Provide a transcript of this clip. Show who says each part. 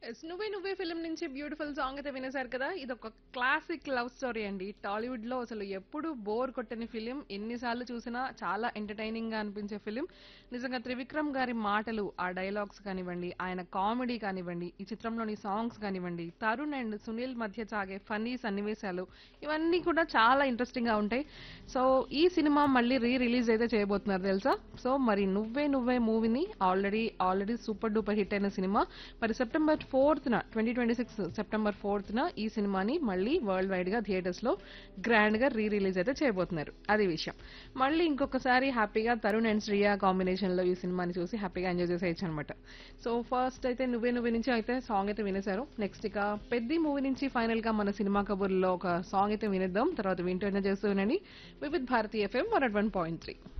Speaker 1: yes నువ్వే నువ్వే film నుంచి బ్యూటిఫుల్ సాంగ్ అయితే వినేశారు కదా ఇది ఒక క్లాసిక్ లవ్ స్టోరీ అండి టాలీవుడ్ లో అసలు ఎప్పుడు బోర్ కొట్టని ఫిలిం ఎన్నిసార్లు చూసినా చాలా ఎంటర్టైనింగ్ గా అనిపించే ఫిలిం నిజంగా త్రివిక్రమ్ గారి మాటలు ఆ డైలాగ్స్ కానివ్వండి ఆయన కామెడీ కానివ్వండి ఈ చిత్రంలోని సాంగ్స్ కానివ్వండి తరుణ్ అండ్ సునీల్ మధ్య సాగే ఫన్నీ సన్నివేశాలు ఇవన్నీ కూడా చాలా ఇంట్రెస్టింగ్ గా ఉంటాయి సో ఈ సినిమా మళ్ళీ రీ రిలీజ్ అయితే చేయబోతున్నారు తెలుసా సో మరి నువ్వే నువ్వే మూవీని already already super duper hit అయిన సినిమా మరి సెప్టెంబర్ ఫోర్త్ న twenty twenty six September fourth న ఈ సినిమాని మళ్ళీ వరల్డ్ వైడ్ గా థియేటర్స్ లో గ్రాండ్ గా రీ రిలీజ్ అయితే చేయబోతున్నారు అది విషయం మళ్ళీ ఇంకొకసారి హ్యాపీగా తరుణ్ అండ్ శ్రియా కాంబినేషన్ లో ఈ సినిమాని చూసి హ్యాపీగా ఎంజాయ్ చేసేయచ్చు అనమాట సో ఫస్ట్ అయితే నువ్వే నువ్వే నుంచి అయితే సాంగ్ అయితే వినేశారు నెక్స్ట్ ఇక పెద్ద మూవీ నుంచి ఫైనల్ గా మన సినిమా కబుర్లో ఒక సాంగ్ అయితే వినేద్దాం తర్వాత వింటూ ఎంజాయ్ చేస్తూ వినండి Vividh Bharati FM one point three